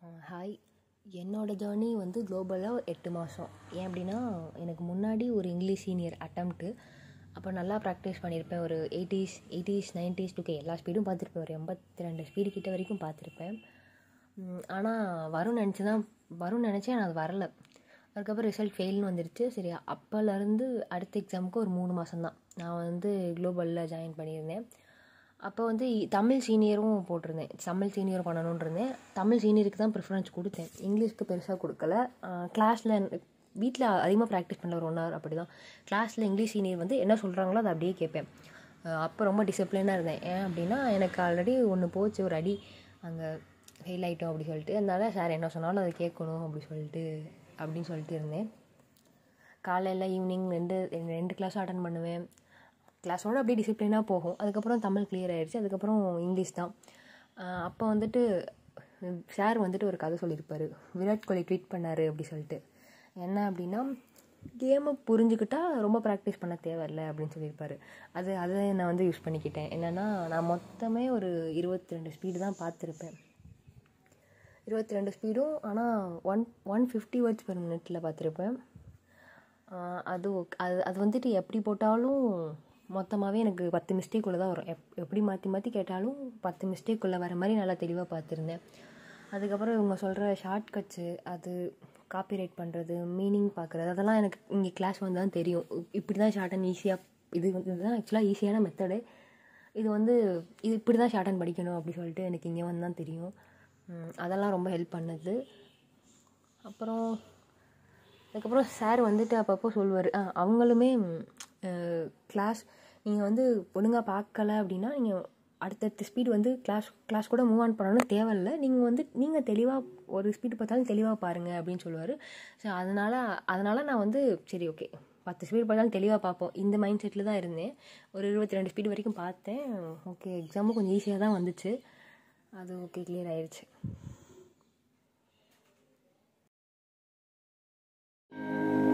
hi என்னோடய journey வந்து குளோபலாக எட்டு மாதம் ஏன் அப்படின்னா எனக்கு முன்னாடி ஒரு இங்கிலீஷ் சீனியர் அட்டம்ப்ட்டு அப்போ நல்லா ப்ராக்டிஸ் பண்ணியிருப்பேன் ஒரு eighties eighties nineties two K எல்லா ஸ்பீடும் பார்த்துருப்பேன் ஒரு எண்பத்தி ரெண்டு ஸ்பீடு கிட்ட வரைக்கும் பார்த்துருப்பேன் ஆனால் வரும்னு நினச்சி தான் வரும்னு நினச்சேன் ஆனால் அது வரல அதுக்கப்புறம் ரிசல்ட் ஃபெயில்னு வந்துடுச்சு சரி அப்போலேருந்து அடுத்த எக்ஸாமுக்கு ஒரு மூணு மாதம்தான் நான் வந்து குளோபலில் ஜாயின் பண்ணியிருந்தேன் அப்போ வந்து இ- தமிழ் சீனியரும் போட்டிருந்தேன் தமிழ் சீனியர் பண்ணணும்னு இருந்தேன் தமிழ் சீனியருக்கு தான் ப்ரிஃபரன்ஸ் கொடுத்தேன் இங்கிலீஷ்க்கு பெருசாக கொடுக்கல கிளாஸில் வீட்டில் அதிகமாக ப்ராக்டிஸ் பண்ணல ஒரு ஒன் ஹவர் அப்படி தான் கிளாஸில் இங்கிலீஷ் சீனியர் வந்து என்ன சொல்கிறாங்களோ அதை அப்படியே கேட்பேன் அப்போ ரொம்ப டிசிப்ளினாக இருந்தேன் ஏன் அப்படின்னா எனக்கு ஆல்ரெடி ஒன்று போச்சு ஒரு அடி அங்கே ஃபெயில் ஆகிட்டோம் அப்படி சொல்லிட்டு அதனால சார் என்ன சொன்னாலும் அதை கேட்கணும் அப்படி சொல்லிட்டு அப்படின்னு சொல்லிட்டு இருந்தேன் காலையில் ஈவினிங் ரெண்டு ரெண்டு கிளாஸும் அட்டன் பண்ணுவேன் கிளாஸோட அப்படியே டிசிப்ளினாக போகும் அதுக்கப்புறம் தமிழ் கிளியர் ஆயிடுச்சு அதுக்கப்புறம் இங்கிலீஷ் தான் ஆஹ் அப்போ வந்துட்டு சார் வந்துட்டு ஒரு கதை சொல்லியிருப்பார் விராட் கோலி ட்வீட் பண்ணார் அப்படி சொல்லிட்டு என்ன அப்படின்னா கேமை புரிஞ்சுக்கிட்டா ரொம்ப ப்ராக்டிஸ் பண்ண தேவையில்ல அப்படின்னு சொல்லியிருப்பாரு அது அதை நான் வந்து யூஸ் பண்ணிக்கிட்டேன் என்னென்னா நான் மொத்தமே ஒரு இருபத்தி ரெண்டு ஸ்பீடு தான் பார்த்துருப்பேன் இருபத்தி ரெண்டு ஸ்பீடும் ஆனால் one one fifty words per மினிட்டில் பார்த்துருப்பேன் ஆஹ் அது ok- அது அது வந்துட்டு எப்படி போட்டாலும் மொத்தமாகவே எனக்கு பத்து மிஸ்டேக்குள்ளே தான் வரும் எப் எப்படி மாற்றி மாற்றி கேட்டாலும் பத்து மிஸ்டேக்குள்ளே வர மாதிரி நல்லா தெளிவாக பார்த்துருந்தேன் அதுக்கப்புறம் இவங்க சொல்கிற ஷார்ட் கட்ஸு அது காப்பிரைட் பண்ணுறது மீனிங் பார்க்குறது அதெல்லாம் எனக்கு இங்கே கிளாஸ் வந்து தான் தெரியும் இப்படி தான் ஷார்ட் அண்ட் ஈஸியாக இது வந்து இதுதான் ஆக்சுவலாக ஈஸியான மெத்தடு இது வந்து இது இப்படி தான் ஷார்ட் அண்ட் படிக்கணும் அப்படி சொல்லிட்டு எனக்கு இங்கே வந்து தான் தெரியும் உம், அதெல்லாம் ரொம்ப ஹெல்ப் பண்ணுது அப்புறம் அதுக்கப்புறம் சார் வந்துட்டு அப்பப்போ சொல்லுவார் ஆ அவங்களுமே கிளாஸ் நீங்கள் வந்து ஒழுங்காக பார்க்கல அப்படின்னா நீங்கள் அடுத்தடுத்த ஸ்பீடு வந்து கிளாஸ் கிளாஸ் கூட மூவ் ஆன் பண்ணணும் தேவையில்ல நீங்கள் வந்து நீங்கள் தெளிவாக ஒரு ஸ்பீடு பார்த்தாலும் தெளிவாக பாருங்கள் அப்படின்னு சொல்லுவார் ஸோ அதனால் அதனால் நான் வந்து சரி ஓகே பத்து ஸ்பீடு பார்த்தாலும் தெளிவாக பார்ப்போம் இந்த மைண்ட் செட்டில் தான் இருந்தேன் ஒரு இருபத்தி ரெண்டு ஸ்பீடு வரைக்கும் பார்த்தேன் ஓகே எக்ஸாமும் கொஞ்சம் ஈஸியாக தான் வந்துச்சு அது ஓகே கிளியர் ஆயிடுச்சு